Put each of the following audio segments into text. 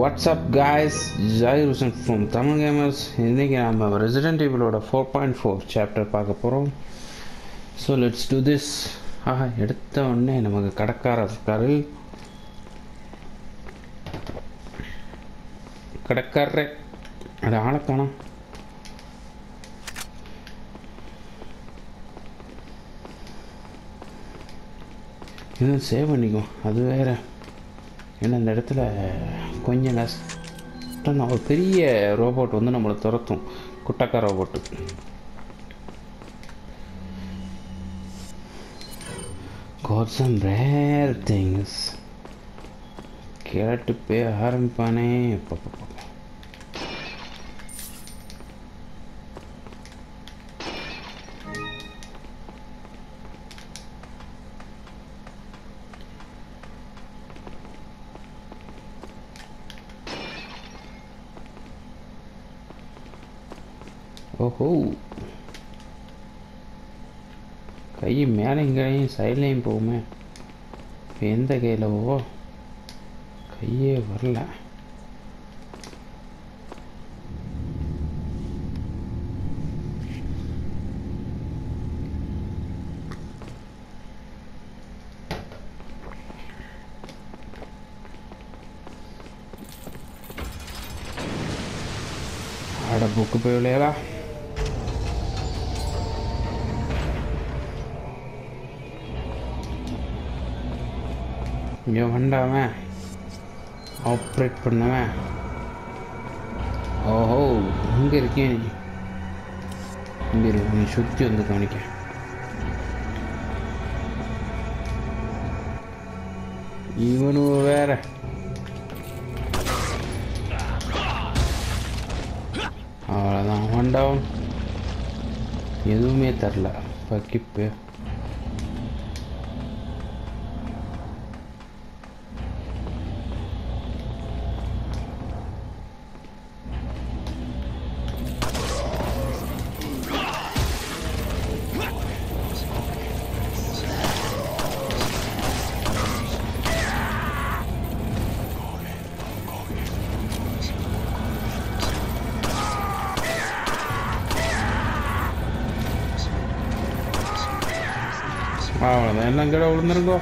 WhatsApp guys Zakir Hussain from Tamil gamers இன்றைக்கி நம்ம resident ஈவிலோட ஃபோர் பாயிண்ட் ஃபோர் சாப்டர் பார்க்க போகிறோம் ஸோ லெட்ஸ் டூ திஸ் ஆஹா எடுத்த உடனே நமக்கு கடைக்காரர் இருக்காரு கடைக்காரரே அது ஆளை காணோம் இன்னும் சேவ் பண்ணிக்கும் அது வேற ஏன்னா இந்த இடத்துல கொஞ்சம் கஷ்டம் ஒரு பெரிய ரோபோட் வந்து நம்மளை துரத்தும் குட்டக்கா robot got some rare things கேட்டு போய் ஆரம்பிப்பானே அப்பப்பப்ப. ஓஹோ கை மேலேயும் சைட்லேயும் போகுமே இப்போ எந்த கையில் ஓ கையே வரல அட புக்கு போய் விளையாடா இங்கே வந்தாவன் ஆப்ரேட் பண்ணவன் ஓஹோ இங்கே இருக்கேன் நீ இங்கே இருக்கு நீ சுற்றி வந்து கவனிக்க இவனும் வேற அவ்வளோதான் வண்டாவும் எதுவுமே தரல பக்கிப்பு அவ்வளோதான் எல்லாம் கிட விழுந்துருங்கோ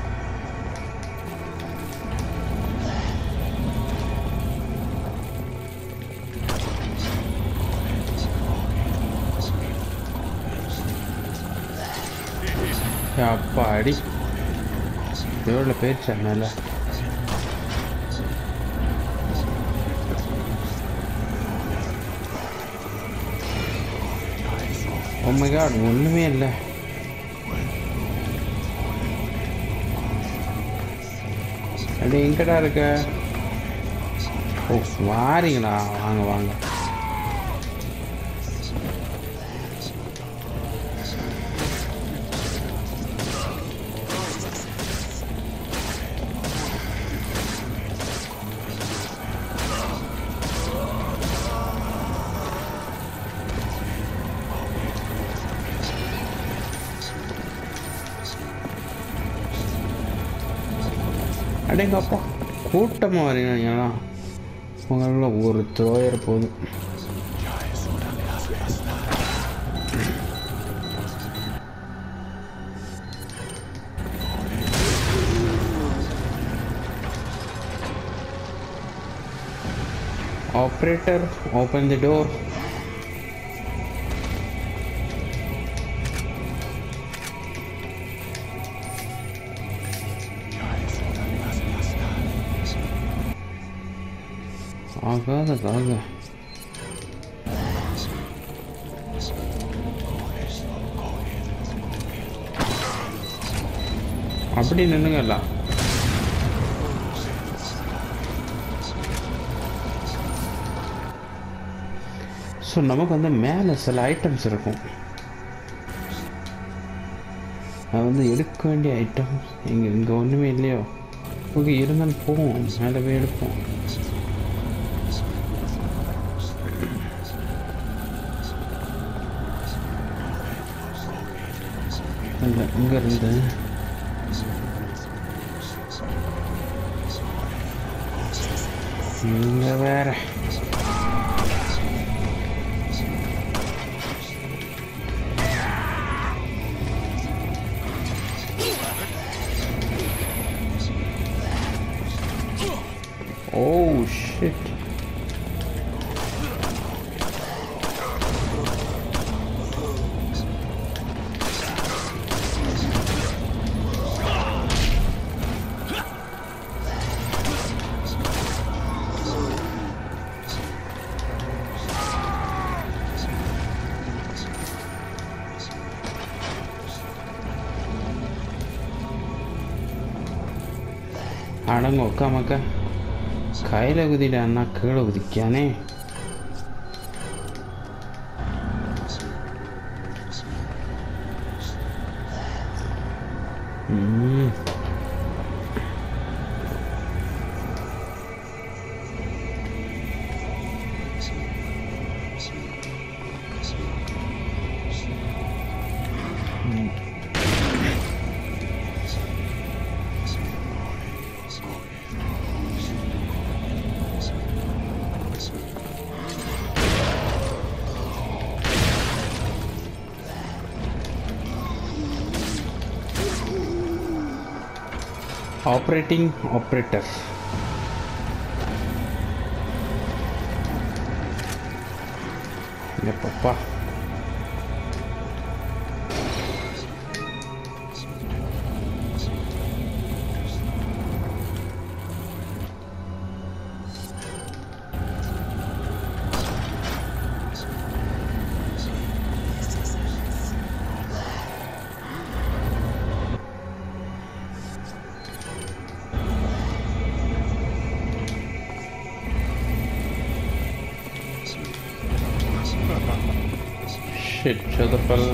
அப்பா அடி எவ்வளோ போயிடுச்சு அதனால உண்மைக்கா ஒன்றுமே இல்லை அடி எங்கடா இருக்க ஓ வாரீங்களா வாங்க வாங்க அடேங்கப்பா கூட்டமாக வரீங்களா உங்களில் ஒரு த்ரோயர் போதும் ஆப்ரேட்டர் ஓப்பன் தி டோர் ஆகாத காக அப்படி நின்னுங்கல்ல ஸோ நமக்கு வந்து மேலே சில ஐட்டம்ஸ் இருக்கும் அது வந்து எடுக்க வேண்டிய ஐட்டம்ஸ் இங்கே இங்கே ஒன்றுமே இல்லையோ ஓகே இருந்தாலும் போவோம் மேலே போய் எடுப்போம் இல்லை இங்கே இருந்து இங்க வேற Oh shit. அடங்க உக்காமக்க கையில் குதிடான்னா கீழே குதிக்கானே ம் ஆப்ரேட்டிங் ஆப்ரேட்டர் எப்பப்பா Shit, shut the hell.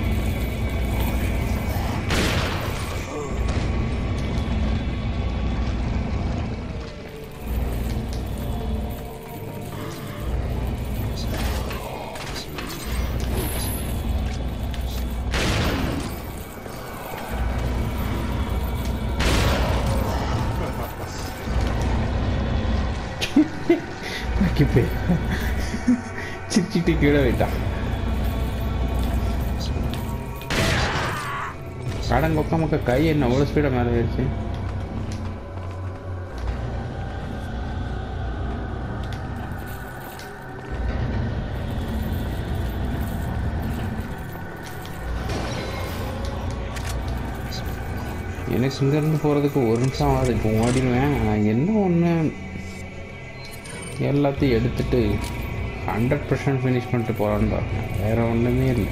வைக்கப்பே சிரிச்சிட்டு கீழே போயிட்டான் அடங்க உக்க மக்க கை என்ன அவ்வளோ ஸ்பீடாக மேலே போயிடுச்சு எனக்கு இங்கேருந்து போகிறதுக்கு ஒரு நிமிஷம் ஆகுது இப்போ ஓடிடுவேன் நான் என்ன ஒன்று எல்லாத்தையும் எடுத்துட்டு ஹண்ட்ரட் பர்சன்ட் ஃபினிஷ் பண்ணிட்டு போகிறான்னு பாருங்க வேறு ஒன்றுமே இல்லை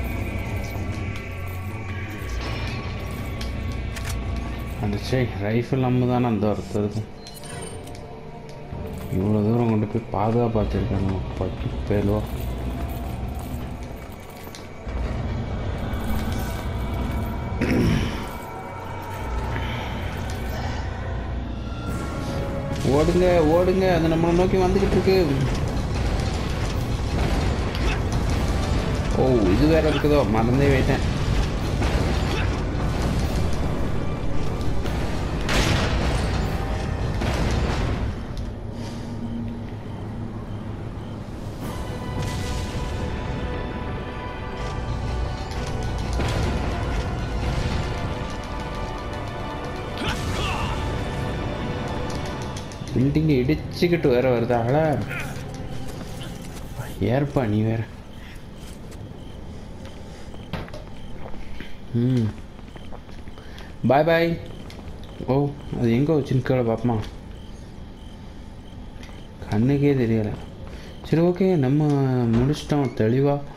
அந்த சே ரைஃபிள் நம்ம தானே அந்த ஒருத்தர் இருக்கும் இவ்வளோ தூரம் கொண்டு போய் பாதுகாப்பாத்திருக்காங்க பக்கி பேருவா ஓடுங்க ஓடுங்க அது நம்மளை நோக்கி வந்துக்கிட்டு இருக்கு ஓ இது வேற இருக்குதோ மறந்தே போயிட்டேன் பில்டிங்கை இடிச்சுக்கிட்டு வேற வருதாங்களா ஏற்பா நீ வேற ம் பாய் பாய் ஓ அது எங்கே வச்சுன்னு கீழே பார்ப்போமா கண்ணுக்கே தெரியலை சரி ஓகே நம்ம முடிச்சிட்டோம் தெளிவாக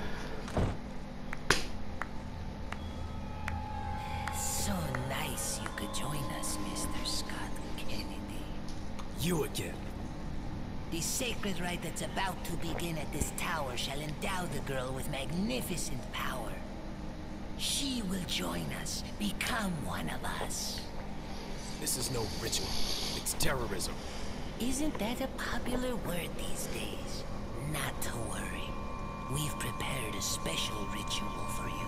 So nice you could join us, Mr. Scott Kennedy. You again. The sacred rite that's about to begin at this tower shall endow the girl with magnificent power. She will join us, become one of us. This is no ritual. It's terrorism. Isn't that a popular word these days? Not to worry. We've prepared a special ritual for you.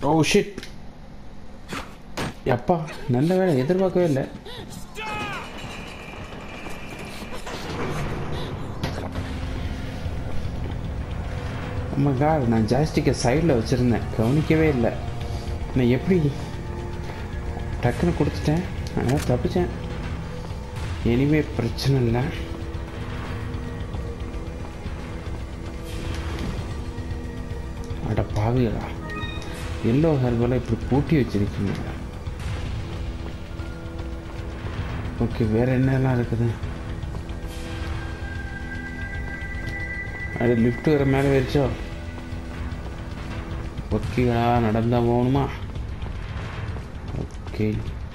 Oh shit அப்பா நல்ல வேலை எதிர்பார்க்கவே இல்லை அம்மா God நான் ஜாஸ்டிக்கை சைடில் வச்சுருந்தேன் கவனிக்கவே இல்லை நான் எப்படி டக்குன்னு கொடுத்துட்டேன் அதனால் தப்பிச்சேன் எனிவே பிரச்சனை இல்லை அட பாவிகளா எல்லோ ஹெர்பலை இப்படி பூட்டி வச்சிருக்கீங்க ஓகே வேற என்னெல்லாம் இருக்குது அது லிஃப்ட் வேற மேலே வச்சோ ஒக்கிகளா நடந்தா போகணுமா okay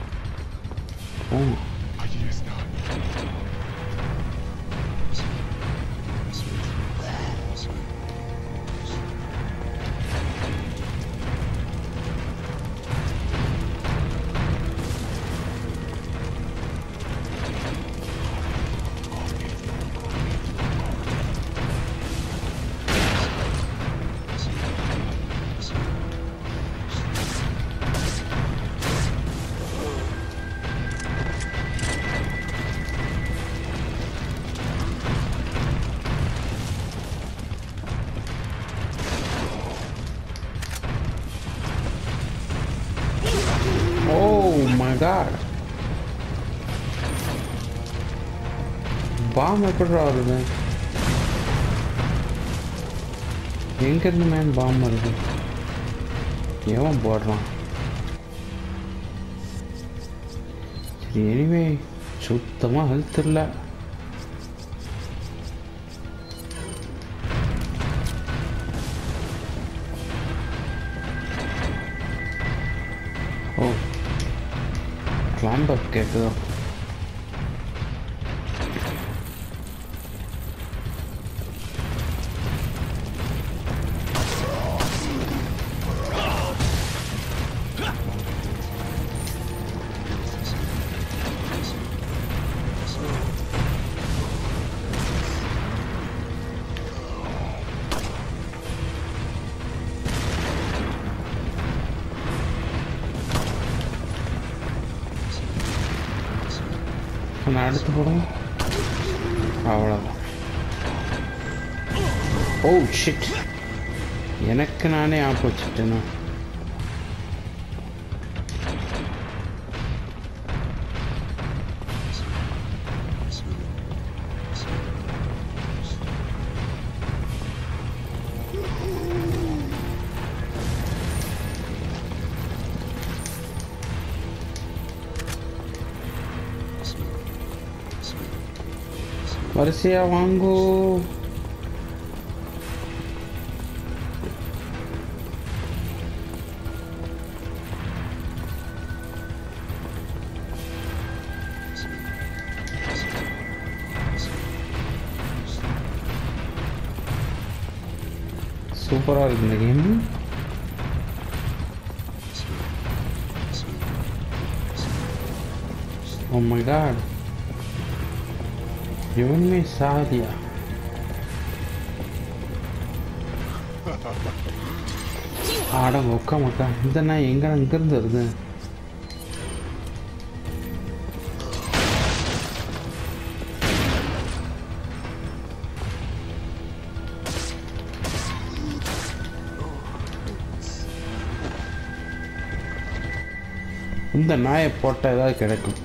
oh Oh my god. Bomb எப்படி வருது எங்க இருந்து மேன் பாம் வருது எவன் போடுறான் சரி எனிவே சுத்தமாக ஹெல்த் இல்லை ஓ கிளாம்ப் அப் கேட்குதோ நான் அடுத்து போடும் அவ்வளோதான் ஓ ஷிட் எனக்கு நானே ஆப்போசிட்டுண்ணா வரிசையா வாங்கோ சூப்பராக இருக்கு இந்த கேம் Oh my god. இவனுமே சாதியா ஆட மொக்கா மக்கா இந்த நாய் எங்க இங்கிருந்து வருது இந்த நாயை போட்டால் ஏதாவது கிடைக்கும்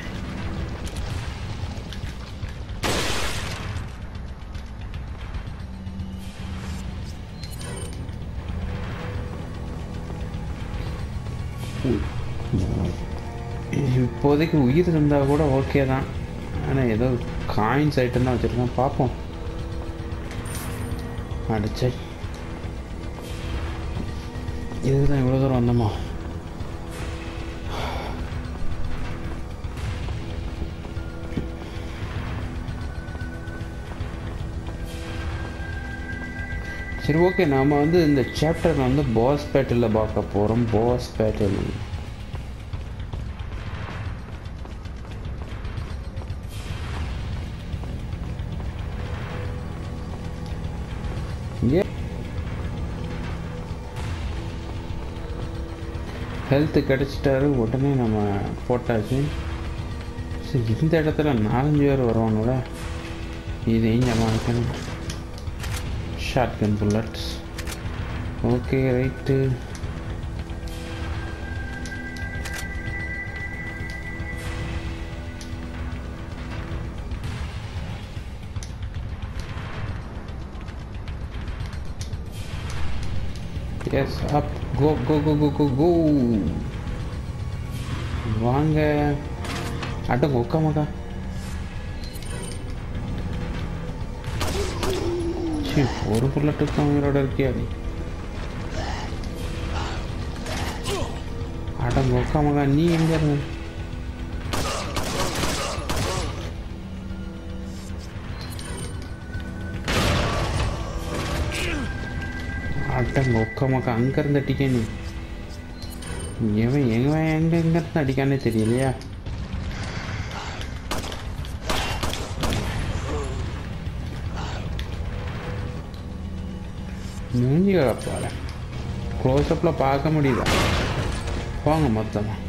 இப்போதைக்கு உயிர் இருந்தால் கூட ஓகே தான் ஆனால் ஏதோ காயின்ஸ் ஐட்டம் தான் வச்சுருக்கேன் பார்ப்போம் அடிச்சே இதுக்கு தான் இவ்வளோ தூரம் வந்தோமா சரி ஓகே நாம் வந்து இந்த சாப்டர் வந்து பாஸ் பேட்டில் பார்க்க போகிறோம் பாஸ் பேட்டில் இங்கே ஹெல்த்து கிடச்சிட்டாரு உடனே நம்ம போட்டாச்சு சரி இந்த இடத்துல நாலஞ்சு பேர் வருவானோட இதையும் சமாளிக்கணும் short gun bullets okay right எஸ் அப் go go go go go go வாங்க அட உக்கா மக்கா சீ ஒரு புல்லட்டு உயிரோட இருக்கியா நீ அட உக்கா மகா நீ எங்க இருந்த அட்டங்க ஒக்க மக்கா அங்கேருந்து அடிக்க நீ எவன் எங்க எங்க எங்கேருந்து அடிக்கானே தெரியலையா மூஞ்சி கிடப்பாரு க்ளோஸ்அப்பில் பார்க்க முடியுதா போங்க மொத்தமாக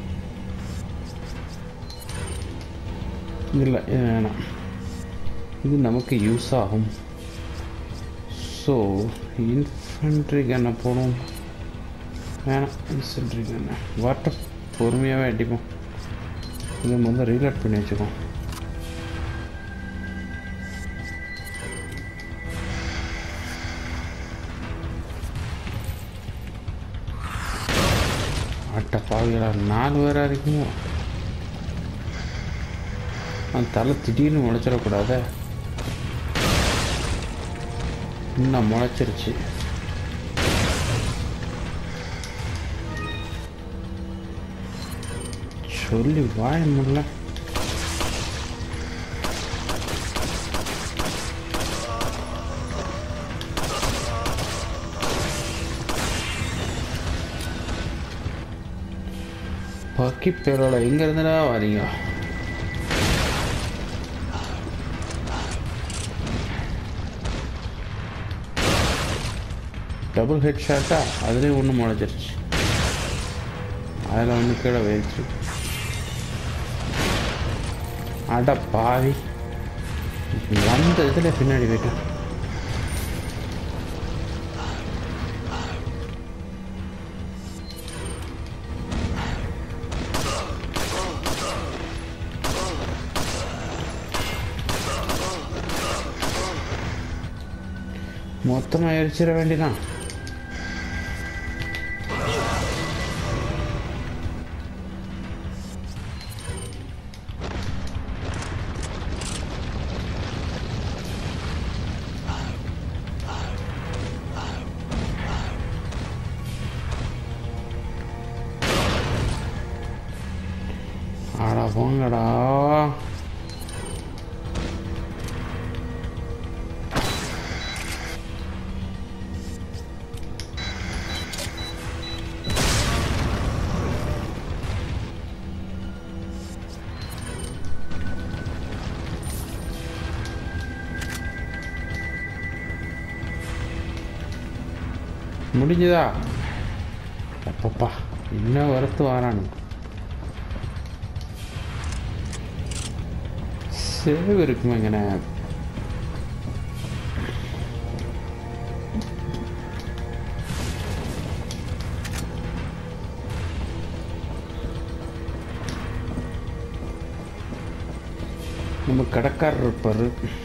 இல்லை இது வேணாம் இது நமக்கு யூஸ் ஆகும் ஸோ இன்ஃபன்ட்ரி கன்னை போடும் வேணாம் இன்ஃபன்ட்ரி கன்னை வாட்டர் பொறுமையாகவே அடிப்போம் இதை முதல்ல ரீலோட் பண்ணி வச்சுக்கோம் அட்ட பாவிகளா நாலு பேராக இருக்கீங்க அந்த தலை திடீர்னு முளைச்சிடக்கூடாதே இன்னும் முளைச்சிருச்சு சொல்லி வாய முடியல பக்கி பேரோட எங்க இருந்துடா வரீங்க டபுள் ஹெட் ஷாட்டா அதுலேயும் ஒன்று முளைச்சிருச்சு அதில் ஒன்று கீழே போயிடுச்சு அட பாவி வந்த இதில் பின்னாடி போயிட்டேன் மொத்தமாக எரிச்சிட வேண்டிதான் அட போங்கடா முடிஞ்சுதா அப்பப்பா இன்னும் வரத்து வாரானு சேவ் இருக்குமேங்கண்ணே நம்ம கடைக்காரர் இருப்பாரு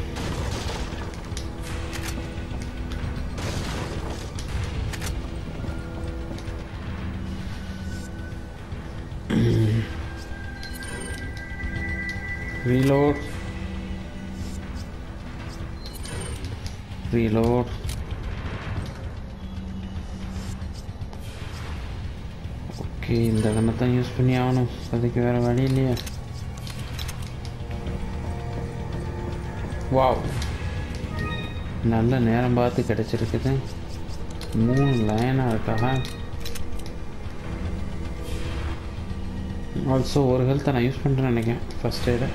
reload reload ஓகே இந்த கண்ணை தான் யூஸ் பண்ணி ஆகணும் அதுக்கு வேற வழி இல்லையா வாவ் நல்ல நேரம் பார்த்து கிடைச்சிருக்குது மூணு லைனாக இருக்கா ஆல்சோ ஒரு ஹெல்த்தை நான் யூஸ் பண்ணுறேன்னு நினைக்கிறேன் ஃபஸ்ட் எய்டு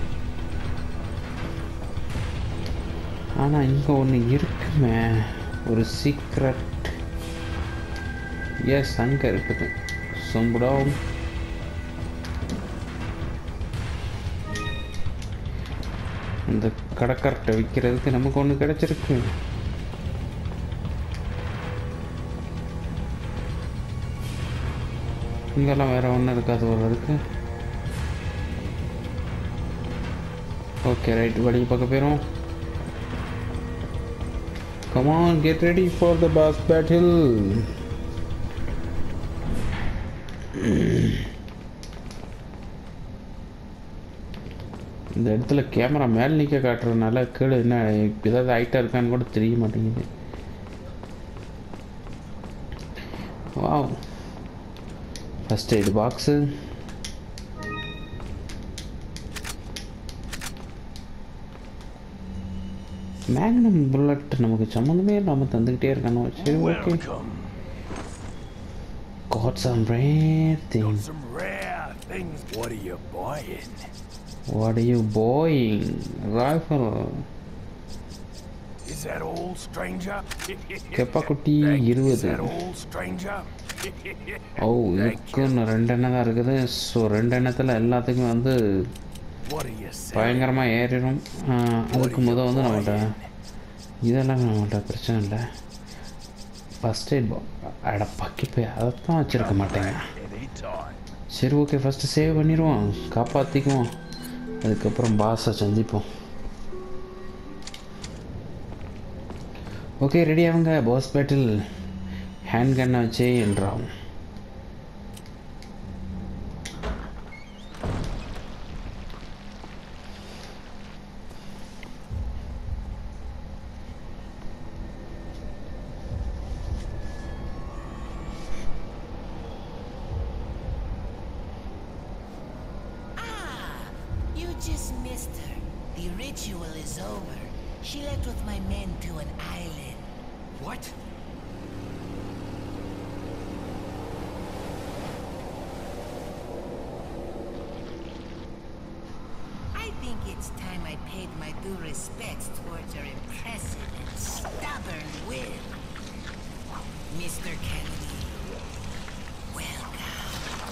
ஆனால் இங்கே ஒன்று இருக்குமே ஒரு சீக்ரெட் எஸ் அங்கே இருக்குது சம்புடம் இந்த கடைக்கார்ட்ட விற்கிறதுக்கு நமக்கு ஒன்று கிடைச்சிருக்கு இங்கெல்லாம் வேற ஒன்றும் இருக்காது ஒரு இருக்கு ஓகே ரைட் வழி பக்கம் போயிடும் Come on, get ready for the boss battle. இந்த இடத்துல கேமரா மேல் நிற்க காட்டுறதுனால கீழே என்ன ஏதாவது ஹைட்டாக இருக்கான்னு கூட தெரிய மாட்டேங்குது wow first aid box magnum bullet நமக்கு சம்மந்தமே இல்லாமல் தந்துக்கிட்டே இருக்கானோ சரி okay Welcome. Got some rare Got thing some rare things. What are you buying? what are you buying rifle Is that all, stranger? கெப்பாக்குட்டி Thank you. Is இருபது that all, stranger? Oh Thank இதுக்கு இன்னும் ரெண்டு எண்ணெய் தான் இருக்குது so ரெண்டு எண்ணத்தில் எல்லாத்துக்கும் வந்து What are you saying? பயங்கரமாக ஏறிடும் ஆ, அதுக்கு முத வந்து நம்மகிட்ட இதெல்லாம் நம்மகிட்ட பிரச்சனை இல்லை ஃபஸ்ட் எய்ட் பா அட பக்கி போய் அதைத்தான் வச்சுருக்க மாட்டேங்க Anytime. சரி ஓகே ஃபஸ்ட்டு சேவ் பண்ணிடுவோம் காப்பாற்றிக்குவோம் அதுக்கப்புறம் பாஸை சந்திப்போம் ஓகே ரெடி ஆகுங்க பாஸ் பேட்டில் ஹேண்ட் கன்னை வச்சே என்றாகும் Ah, you just missed her. The ritual is over. She left with my men to an island. What? I think it's time I paid my due respects towards her impressive and stubborn will. Mr. Kennedy, welcome.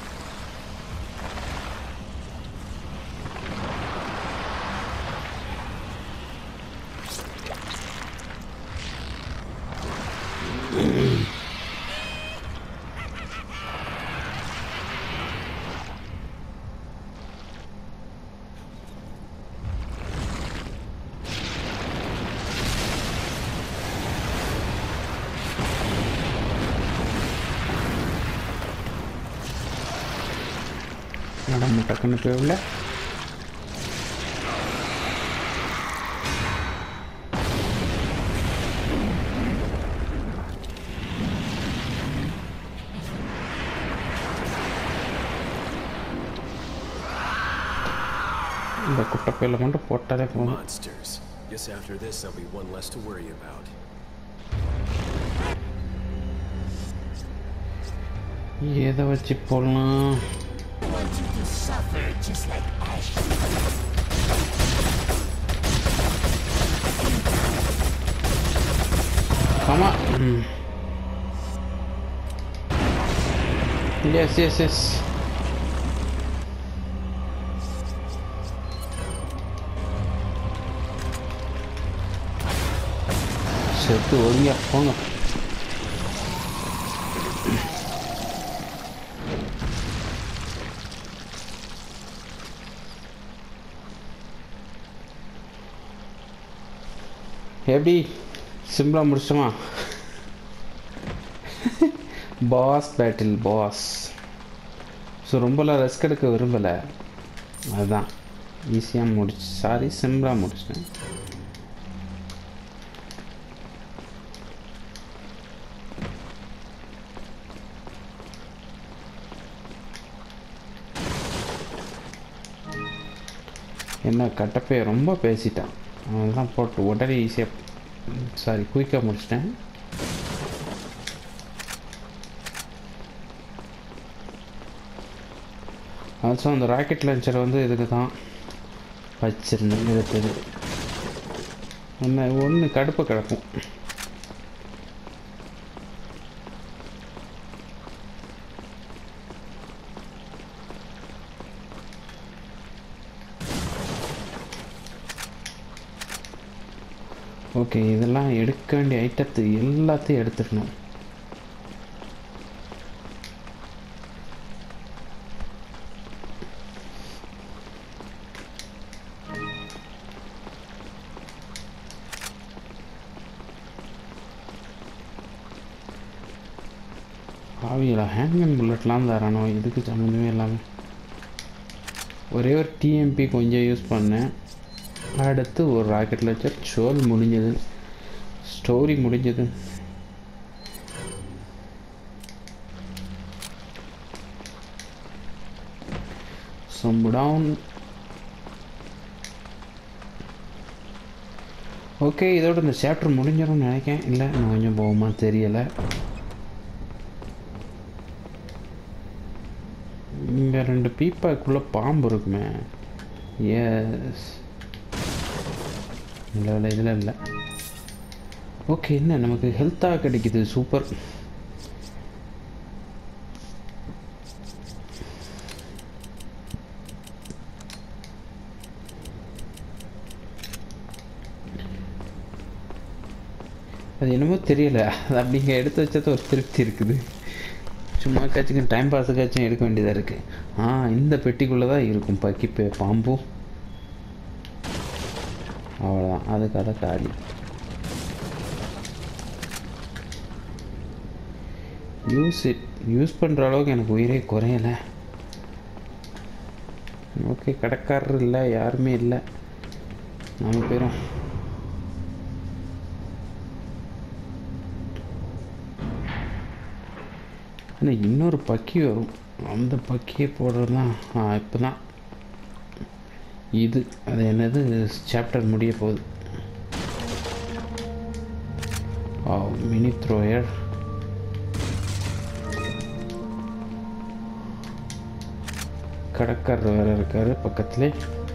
நம்ம டக்குன்னு போயிடல இந்த குட்டைப்பையில் மட்டும் போட்டாலே போதும் Monsters. Guess after this, there'll be one less to worry about. எதை வச்சு போடலாம் I want you to suffer just like Ash. Come on. Mm. Yes, yes, yes. செத்து ஒழுங்கா போங்க எப்படி சிம்பிளாக முடிச்சோமா பாஸ் பேட்டில் பாஸ் ஸோ ரொம்பலாம் ரெஸ்க் எடுக்க விரும்பலை அதுதான் ஈஸியாக முடிச்சு சாரி சிம்பிளாக முடிச்சிட்டேன் என்ன கட்டப்பே ரொம்ப பேசிட்டான் அதெல்லாம் போட்டு உடனே ஈஸியாக சாரி குயிக்காக முடிச்சிட்டேன் ஆல்சோ அந்த ராக்கெட் லான்ச்சர் வந்து இதுக்கு தான் வச்சிருந்தேன் எடுத்தது ஒன்று ஒன்று கடுப்பு கிடக்கும் ஓகே இதெல்லாம் எடுக்க வேண்டிய ஐட்டத்தை எல்லாத்தையும் எடுத்துடணும் ஆவியில் ஹேண்ட்கன் புல்லட்லாம் தரானோ இதுக்கு சம்மந்தமே இல்லாமல் ஒரே ஒரு டிஎம்பி கொஞ்சம் யூஸ் பண்ணேன் அடுத்து ஒரு ராக்கெட் லான்ச்சர் ஷோல் முடிஞ்சது ஸ்டோரி முடிஞ்சது some down ஓகே இதோட இந்த சாப்டர் முடிஞ்சிடும்னு நினைக்கிறேன் இல்லை இன்னும் கொஞ்சம் போகுமா தெரியலை இங்கே ரெண்டு பீப்பாக்குள்ளே பாம்பு இருக்குமே எஸ் இல்லை இல்லை இதில் இல்லை ஓகே என்ன நமக்கு ஹெல்த்தாக கிடைக்குது சூப்பர் அது என்னமோ தெரியல அது அப்படிங்க எடுத்து வச்சது ஒரு திருப்தி இருக்குது சும்மா காச்சுக்கும் டைம் பாஸுக்காச்சும் எடுக்க வேண்டியதாக இருக்குது ஆ இந்த பெட்டிக்குள்ளே தான் இருக்கும் பக்கி பே பாம்பும் அவ்வளோதான் அதுக்கு அதை காலி யூஸ் இட் யூஸ் பண்ணுற அளவுக்கு எனக்கு உயிரே குறையலை ஓகே கடைக்காரர் இல்லை யாருமே இல்லை நாம பேரும் ஆனால் இன்னொரு பக்கி வரும் அந்த பக்கியை போடுறது தான் இப்போ தான் இது அது என்னது சாப்டர் முடிய போகுது மினி த்ரோயர் கடற்கரை வேற இருக்காரு பக்கத்துல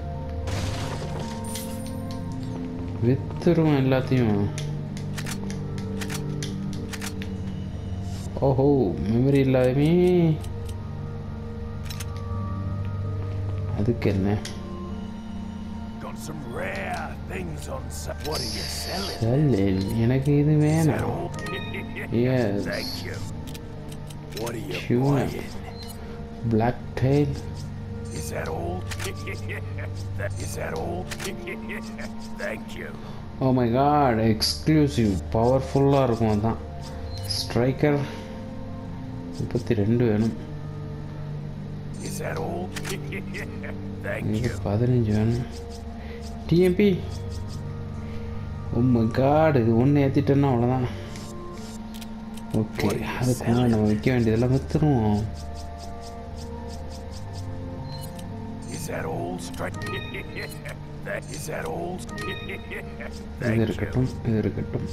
வித்துருவோம் எல்லாத்தையும் ஓஹோ மெமரி இல்லாதமே அதுக்கு என்ன Got some rare things on sale. What are you selling? சரி எனக்கு இது Is that வேணாம் all? Yes. Thank you. What are you Tuna. buying? Black tail Is that all? that, is that all? Thank you. Oh my god exclusive பவர்ஃபுல்லாக இருக்கும் அதான் striker முப்பத்தி ரெண்டு வேணும் Is that all? Thank இது you. பதினஞ்சு வேணும் டிஎம்பி ஓ மை காட் இது ஒன்று ஏற்றிட்டோன்னா அவ்வளோதான் ஓகே அதுக்கு முன்னாடி நம்ம வைக்க வேண்டியதெல்லாம் விற்றுருவோம் Is that all? Straight. that, is that all? இது Thank you. இருக்கட்டும் இது இருக்கட்டும்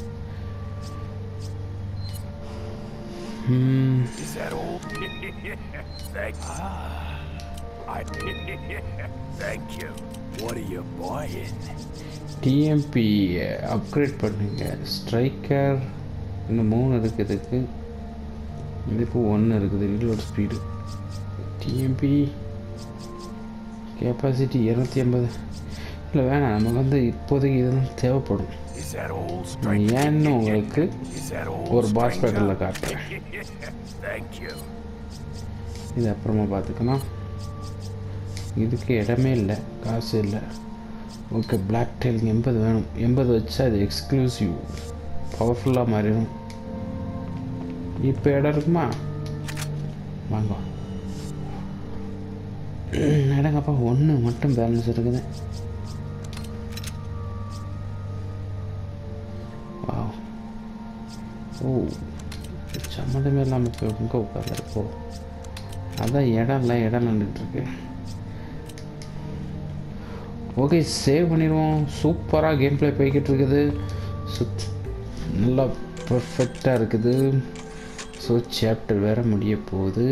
ம் Is that all? Thank Ah. I Thank you. What are you buying? TMP upgrade பண்ணுங்க ஸ்ட்ரைக்கர் இன்னும் மூணு இருக்குது இதுக்கு இதுக்கு ஒன்று இருக்குது ரீலோட் ஸ்பீடு டிஎம்பி கெப்பாசிட்டி இரநூத்தி ஐம்பது இல்லை வேணாம் நமக்கு வந்து இப்போதைக்கு இதுதான் தேவைப்படும் Is that all? Straight. ஏன்னு உங்களுக்கு Is that all? ஒரு பாஸ் stranger? பேட்டரில் காட்டுறேன் Thank you. இது அப்புறமா பார்த்துக்கலாம் இதுக்கு இடமே இல்லை காசு இல்லை ஓகே பிளாக் டெயில் எண்பது வேணும் எண்பது வச்சா அது எக்ஸ்க்ளூசிவ் பவர்ஃபுல்லாக மாறிடும் இப்போ இடம் இருக்குமா வாங்க இடங்கப்பா ஒன்று மட்டும் பேலன்ஸ் இருக்குது Wow. ஓ சம்மந்தமே இல்லாமல் இப்போ எங்கே உட்கார்ல இப்போ அதான் இடம் இல்லை இடம் நின்றுட்டு இருக்கு ஓகே சேவ் பண்ணிடுவோம் சூப்பராக கேம் ப்ளே போய்கிட்டு இருக்குது சுத் நல்லா பர்ஃபெக்டாக இருக்குது ஸோ சாப்டர் வேற முடிய போகுது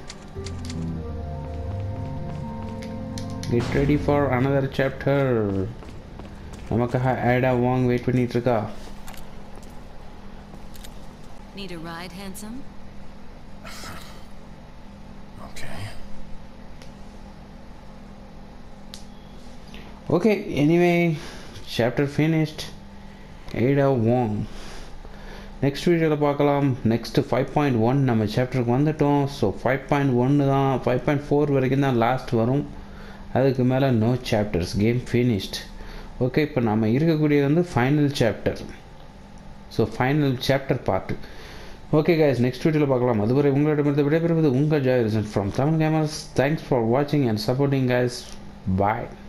get ready for another chapter நமக்காக ஆடாக வாங்க வெயிட் பண்ணிட்டு இருக்கா Need a ride, handsome? Okay. Okay, anyway, chapter finished. எய்டா வாங் நெக்ஸ்ட் வீடியோவில் பார்க்கலாம் நெக்ஸ்ட்டு ஃபைவ் பாயிண்ட் ஒன் நம்ம சாப்டருக்கு வந்துட்டோம் ஸோ ஃபைவ் பாயிண்ட் ஒன்று தான் ஃபைவ் பாயிண்ட் ஃபோர் வரைக்கும் தான் லாஸ்ட் வரும் அதுக்கு மேலே no chapters game finished okay இப்போ நம்ம இருக்கக்கூடியது வந்து final chapter so final chapter part okay guys next வீடியோவில் பார்க்கலாம் அதுவரை உங்களிடமிருந்து விடைபெறுவது உங்கள் Joy from Tamil gamers thanks for வாட்சிங் அண்ட் சப்போர்ட்டிங் guys பாய்